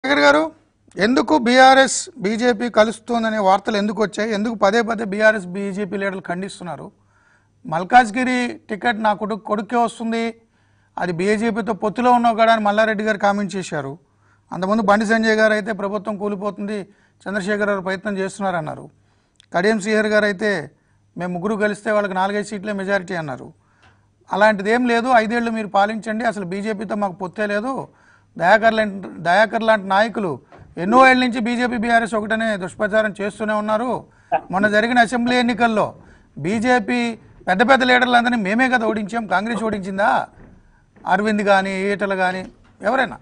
శేఖర్ గారు ఎందుకు BRS BJP కలుస్తోందనే వార్తలు ఎందుకు వచ్చాయి ఎందుకు పదే పదే బీఆర్ఎస్ బీజేపీ లీడర్లు ఖండిస్తున్నారు మల్కాజ్గిరి టికెట్ నా కొడుకు కొడుకే వస్తుంది అది బీజేపీతో పొత్తులో ఉన్నావు కదా అని మల్లారెడ్డి గారు కామెంట్ చేశారు అంతకుముందు బండి సంజయ్ గారు అయితే ప్రభుత్వం కూలిపోతుంది చంద్రశేఖర్ గారు ప్రయత్నం చేస్తున్నారన్నారు కడియం శ్రీహర్ గారు అయితే మేము ముగ్గురు కలిస్తే వాళ్ళకి నాలుగైదు సీట్లే మెజారిటీ అన్నారు అలాంటిది ఏం లేదు ఐదేళ్లు మీరు పాలించండి అసలు బీజేపీతో మాకు పొత్తే లేదు దయాకర్ లాంటి దయాకర్ లాంటి నాయకులు ఎన్నో ఏళ్ళ నుంచి బీజేపీ బీఆర్ఎస్ ఒకటనే దుష్ప్రచారం చేస్తూనే ఉన్నారు మొన్న జరిగిన అసెంబ్లీ ఎన్నికల్లో బీజేపీ పెద్ద పెద్ద లీడర్లందరినీ మేమే కదా ఓడించాం కాంగ్రెస్ ఓడించిందా అరవింద్ కానీ ఈటలు కానీ ఎవరైనా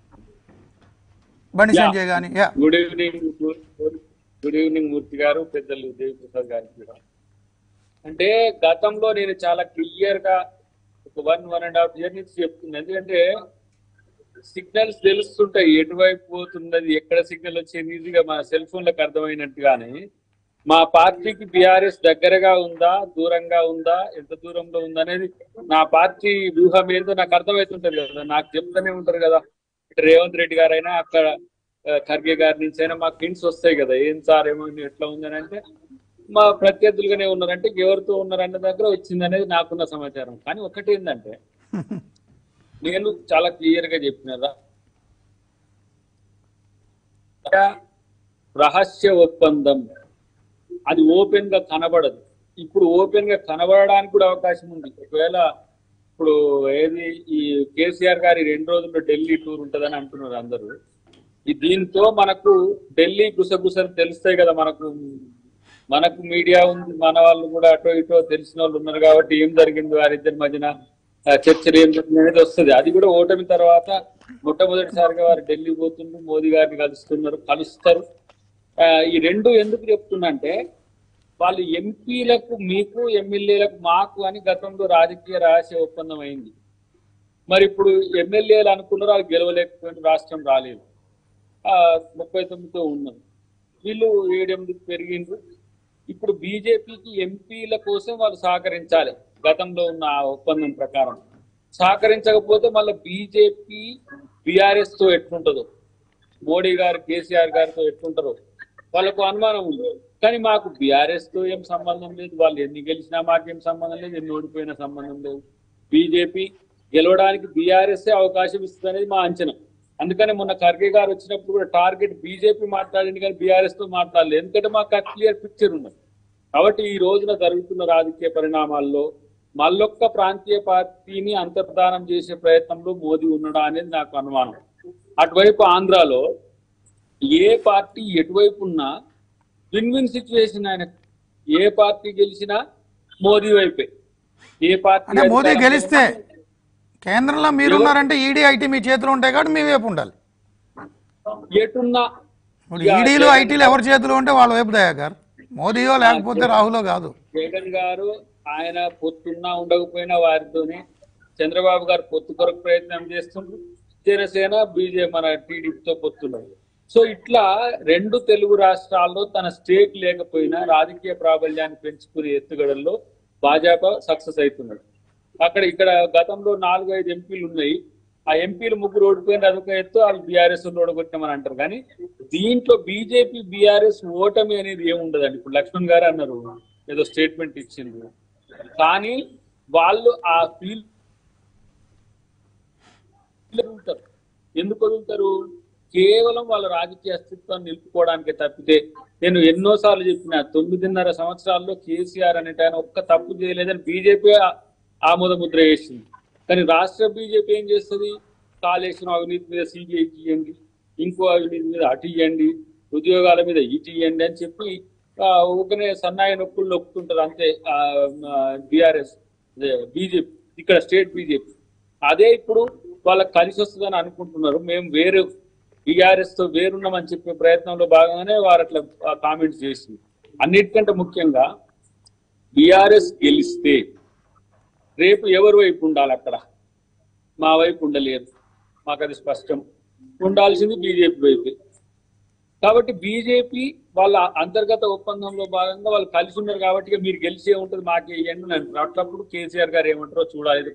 బండి సంజయ్ కానీ yeah good evening good evening Murthy గారు పెద్దలు దేవిప్రసాద్ గారికి కూడా అంటే గతంలో నేను చాలా క్లియర్ గా ఒక one one and half year నుంచి చెప్తున్నా ఎందుకంటే సిగ్నల్స్ తెలుస్తుంటాయి ఎటువైపు పోతున్నది ఎక్కడ సిగ్నల్ వచ్చేది ఈజీగా మన సెల్ ఫోన్లకు అర్థమైనట్టుగానే మా పార్టీకి బీఆర్ఎస్ దగ్గరగా ఉందా దూరంగా ఉందా ఎంత దూరంలో ఉందా అనేది నా పార్టీ వ్యూహం ఏంటో నాకు అర్థమవుతుంటది కదా నాకు చెప్తూనే ఉంటారు కదా ఇటు రేవంత్ రెడ్డి గారైనా అక్కడ ఆ, ఖర్గే గారి నుంచి అయినా మాకు హింట్స్ వస్తాయి కదా ఏం సార్ ఏమో ఎట్లా ఉందని అంటే మా ప్రత్యర్థులుగానే ఉన్నారంటే ఎవరితో ఉన్నారన్న దగ్గర వచ్చింది అనేది నాకున్న సమాచారం కానీ ఒకటి ఏంటంటే నేను చాలా క్లియర్ గా చెప్పినదా రహస్య ఒప్పందం అది ఓపెన్ గా కనబడదు ఇప్పుడు ఓపెన్ గా కనబడడానికి కూడా అవకాశం ఉంది ఒకవేళ ఇప్పుడు ఏది ఈ కేసీఆర్ గారి రెండు రోజుల్లో ఢిల్లీ టూర్ ఉంటదని అంటున్నారు అందరూ ఈ దీంతో మనకు ఢిల్లీ గుసగుసలు తెలుస్తాయి కదా మనకు మనకు మీడియా ఉంది మన వాళ్ళు కూడా అటో ఇటో తెలిసిన వాళ్ళు ఉన్నారు కాబట్టి ఏం జరిగింది వారిద్దరి మధ్యన ఆ, చర్చలు ఏం జరిగింది అనేది వస్తుంది అది కూడా ఓటమి తర్వాత మొట్టమొదటిసారిగా వారు ఢిల్లీ పోతుండ్రు మోదీ గారిని కలుస్తున్నారు కలుస్తారు ఆ, ఈ రెండు ఎందుకు చెప్తున్నా అంటే వాళ్ళు ఎంపీలకు మీకు ఎమ్మెల్యేలకు మాకు అని గతంలో రాజకీయ రహస్య ఒప్పందం అయింది మరి ఇప్పుడు ఎమ్మెల్యేలు అనుకున్నారు వాళ్ళు గెలవలేకపోయిన రాష్ట్రం రాలేదు ఆ, ముప్పై తొమ్మిదితో ఉన్నది వీళ్ళు ఏడెనిమిదికి పెరిగిండ్రు ఇప్పుడు బీజేపీకి ఎంపీల కోసం వాళ్ళు సహకరించాలి గతంలో ఉన్న ఆ ఒప్పందం ప్రకారం సహకరించకపోతే మళ్ళీ బీజేపీ బీఆర్ఎస్ తో ఎట్లుంటుందో మోడీ గారు కేసీఆర్ గారితో ఎట్లుంటారో వాళ్ళకు అనుమానం ఉంది కానీ మాకు బీఆర్ఎస్ తో ఏం సంబంధం లేదు వాళ్ళు ఎన్ని గెలిచినా మాకేం సంబంధం లేదు ఎన్ని ఓడిపోయినా సంబంధం లేదు బీజేపీ గెలవడానికి బీఆర్ఎస్ అవకాశం ఇస్తుంది అనేది మా అంచనా అందుకని మొన్న ఖర్గే గారు వచ్చినప్పుడు కూడా టార్గెట్ బీజేపీ మాట్లాడింది కానీ బీఆర్ఎస్ తో మాట్లాడలేదు ఎందుకంటే మాకు క్లియర్ పిక్చర్ ఉన్నది కాబట్టి ఈ రోజున జరుగుతున్న రాజకీయ పరిణామాల్లో మళ్ళొక్క ప్రాంతీయ పార్టీని అంతర్ధానం చేసే ప్రయత్నంలో మోదీ ఉన్నాడా అనేది నాకు అనుమానం అటువైపు ఆంధ్రాలో ఏ పార్టీ ఎటువైపు ఉన్నా విన్ విన్ సిచ్యువేషన్ ఆయన ఏ పార్టీ గెలిచినా మోదీ వైపే ఏ పార్టీ అంటే మోదీ అధికారంలో గెలిస్తే కేంద్రంలో మీరున్నారంటే ఈడీ ఐటీ మీ చేతిలో ఉంటాయి కాబట్టి మీ వైపు ఉండాలి ఎటున్నా ఇప్పుడు ఈడీలు ఐటీలు ఎవరి చేతిలో ఉంటే వాళ్ళ వైపు దయాకర్ మోదీయో లేకపోతే రాహులో కాదు జగన్ గారు ఆయన పొత్తున్నా ఉండకపోయినా వారితోనే చంద్రబాబు గారు పొత్తు కొరకు ప్రయత్నం చేస్తుండ్రు జనసేన బీజే మన టీడీపీతో పొత్తున్నారు సో ఇట్లా రెండు తెలుగు రాష్ట్రాల్లో తన స్టేట్ లేకపోయినా రాజకీయ ప్రాబల్యాన్ని పెంచుకునే ఎత్తుగడల్లో భాజపా సక్సెస్ అవుతున్నాడు అక్కడ ఇక్కడ గతంలో నాలుగు ఐదు ఎంపీలు ఉన్నాయి ఆ ఎంపీలు ముగ్గురు ఓడిపోయిన అదొక ఎత్తు వాళ్ళు బీఆర్ఎస్ ఓడగొట్టామని అంటారు కానీ దీంట్లో బీజేపీ బీఆర్ఎస్ ఓటమి అనేది ఏముండదండి ఇప్పుడు లక్ష్మణ్ గారు అన్నారు ఏదో స్టేట్మెంట్ ఇచ్చింది కానీ వాళ్ళు ఆ ఫీల్ వదులుతారు ఎందుకు వదులుతారు కేవలం వాళ్ళ రాజకీయ అస్తిత్వాన్ని నిలుపుకోవడానికే తప్పితే నేను ఎన్నోసార్లు చెప్పిన తొమ్మిదిన్నర సంవత్సరాల్లో కేసీఆర్ అనేట ఆయన ఒక్క తప్పు చేయలేదని బీజేపీ ఆమోద ముద్ర వేసింది కానీ రాష్ట్ర బీజేపీ ఏం చేస్తుంది కాళేశ్వరం అవినీతి మీద సిబిఐకి ఇవ్వండి ఇంకో అవినీతి మీద అటు ఇవ్వండి ఉద్యోగాల మీద ఇటు ఇవ్వండి అని చెప్పి ఆ, ఊకనే సన్నాయి నొప్పులు నొప్పుతుంటారు అంతే బీఆర్ఎస్ బీజేపీ ఇక్కడ స్టేట్ బీజేపీ అదే ఇప్పుడు వాళ్ళకి కలిసి వస్తుందని అనుకుంటున్నారు మేము వేరు బీఆర్ఎస్ తో వేరున్నామని చెప్పే ప్రయత్నంలో భాగంగానే వారు అట్లా కామెంట్స్ చేసింది అన్నిటికంటే ముఖ్యంగా బీఆర్ఎస్ గెలిస్తే రేపు ఎవరి వైపు ఉండాలి అక్కడ మా వైపు ఉండలేదు మాకు అది స్పష్టం ఉండాల్సింది బీజేపీ వైపే కాబట్టి బీజేపీ వాళ్ళ అంతర్గత ఒప్పందంలో భాగంగా వాళ్ళు కలిసి ఉన్నారు కాబట్టి ఇక మీరు గెలిచే ఉంటుంది మాకే ఇవ్వండి అని అంటారు అట్లప్పుడు కేసీఆర్ గారు ఏమంటారో చూడాలి ఇది కొ-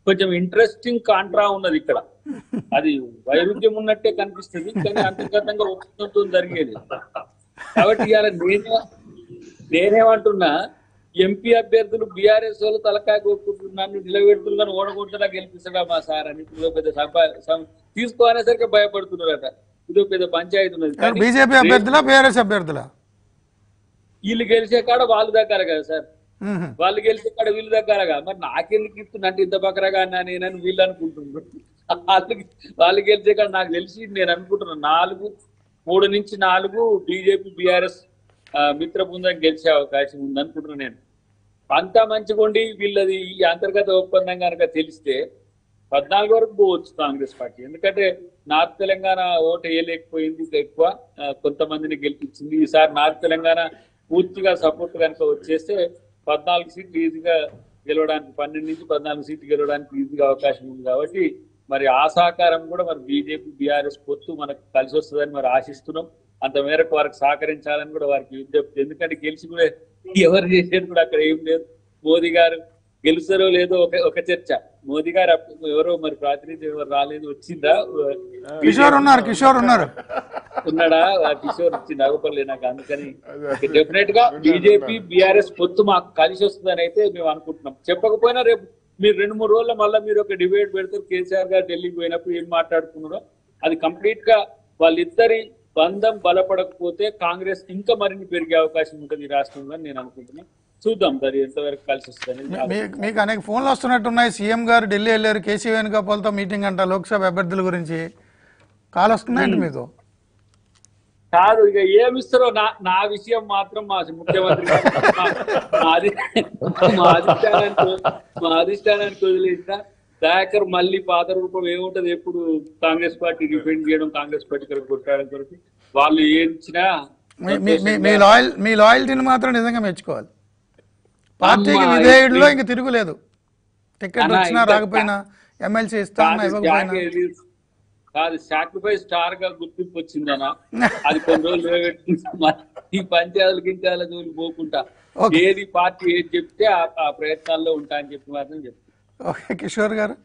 కొంచెం ఇంట్రెస్టింగ్ కాంట్రా ఉన్నది ఇక్కడ అది వైరుధ్యం ఉన్నట్టే కనిపిస్తుంది కానీ అంతర్గతంగా ఒప్పుకుంటూ జరిగేది కాబట్టి ఇవాళ నేనే నేనేమంటున్నా ఎంపీ అభ్యర్థులు బీఆర్ఎస్ వాళ్ళు తలకాయ కొట్టుకుంటున్నాను నిలబెడుతున్నాను ఓడగొట్టున్నా గెలిపిస్తాడా మా సార్ అని ఇదో పెద్ద సంపా సం- తీసుకోనేసరికి భయపడుతున్నారట ఇదో పెద్ద పంచాయతీ ఉన్నది కానీ బీజేపీ అభ్యర్థులా బీఆర్ఎస్ అభ్యర్థులా వీళ్ళు గెలిచే కాడ వాళ్ళు దగ్గర కదా సార్ మ్మ్. వాళ్ళు గెలిచే కాడ వీళ్ళు దగ్గరగా మరి నాకెందుకు ఇస్తున్నట్టు ఇంత బకరగా అన్నా నేనని వీళ్ళు అనుకుంటున్నారు వాళ్ళకి వాళ్ళు గెలిచే కాడ నాకు తెలిసి నేను అనుకుంటున్నాను నాలుగు మూడు నుంచి నాలుగు బీజేపీ బీఆర్ఎస్ మిత్ర బృందం గెలిచే అవకాశం ఉంది అనుకుంటున్నాను నేను అంతా మంచిగుండి వీళ్ళది ఈ అంతర్గత ఒప్పందం కనుక తెలిస్తే పద్నాలుగు వరకు పోవచ్చు కాంగ్రెస్ పార్టీ ఎందుకంటే నార్త్ తెలంగాణ ఓటు వేయలేకపోయింది ఎక్కువ ఆ, కొంతమందిని గెలిపించింది ఈసారి నార్త్ తెలంగాణ పూర్తిగా సపోర్ట్ కనుక వచ్చేస్తే పద్నాలుగు సీట్లు ఈజీగా గెలవడానికి పన్నెండు నుంచి పద్నాలుగు సీట్లు గెలవడానికి ఈజీగా అవకాశం ఉంది కాబట్టి మరి ఆ సహకారం కూడా మరి బీజేపీ బీఆర్ఎస్ పొత్తు మనకు కలిసి వస్తుందని మరి ఆశిస్తున్నాం అంత మేరకు వారికి సహకరించాలని కూడా వారికి విజ్ఞప్తి ఎందుకంటే గెలిచి కూడా ఎవరు చేసేది కూడా అక్కడ ఏం లేదు మోదీ గారు గెలుస్తారో లేదో ఒక ఒక చర్చ మోదీ గారు అప్పుడు ఎవరో మరి ప్రాతినిధ్యం ఎవరు రాలేదు వచ్చిందా కిషోర్ ఉన్నారు కిషోర్ ఉన్నారు ఉన్నాడా ఆ కిషోర్ వచ్చి నాగపల్లి నాకు అందుకని డెఫినెట్ గా బీజేపీ బీఆర్ఎస్ పొత్తు మాకు కలిసి వస్తుందని అయితే మేము అనుకుంటున్నాం చెప్పకపోయినా రేపు మీరు రెండు మూడు రోజుల్లో మళ్ళీ మీరు ఒక డిబేట్ పెడతారు కేసీఆర్ గారు ఢిల్లీకి పోయినప్పుడు ఏం మాట్లాడుకున్నారో అది కంప్లీట్ గా వాళ్ళిద్దరి బంధం బలపడకపోతే కాంగ్రెస్ ఇంకా మరిన్ని పెరిగే అవకాశం ఉంటుంది ఈ రాష్ట్రంలో అని నేను అనుకుంటున్నాను చూద్దాం అది ఎంతవరకు కలిసి వస్తుంది మీ- మీకు అనేక ఫోన్లు వస్తున్నట్టున్నాయి సీఎం గారు ఢిల్లీ వెళ్ళారు కేసీ వేణుగోపాల్తో మీటింగ్ అంట లోక్సభ అభ్యర్థుల గురించి కాల్ వస్తున్నాయండి మీకు కాదు ఇక ఏమిస్తారో నా నా విషయం మాత్రం మా ముఖ్యమంత్రి గారు మా- మా అధి- మా అధిష్టానానికి మా అధిష్టానానికి వదిలేసిన దయాకర్ మళ్ళీ పాత రూపం ఏముంటది ఎప్పుడు కాంగ్రెస్ పార్టీ డిఫెండ్ చేయడం కాంగ్రెస్ పార్టీ కొరకు కొట్టడం కొరకు వాళ్ళు ఏం ఇచ్చినా మీ- మీ- మీ- మీ లాయల్ మీ లాయల్టీని మాత్రం నిజంగా మెచ్చుకోవాలి పార్టీకి అమ్మా, విధేయుడిలో ఇంక తిరుగులేదు టికెట్ అన్నా, వచ్చినా ఇంకా రాకపోయినా ఎమ్మెల్సీ ఇస్తామన్నా కాదు ఇవ్వకపోయినా జాకేది- కాదు సాక్రిఫైస్ స్టార్ గా గుర్తింపు వచ్చిందనా అది కొన్ని రోజులు నిలబెట్టుకుంటా ఈ పంచాయతీల గించాల జోలి పోకుండా Okay. ఏది పార్టీ ఏది చెప్తే ఆ- ఆ ప్రయత్నాల్లో ఉంటా అని చెప్పి మాత్రం చెప్తాను ఓకే కిషోర్ గారు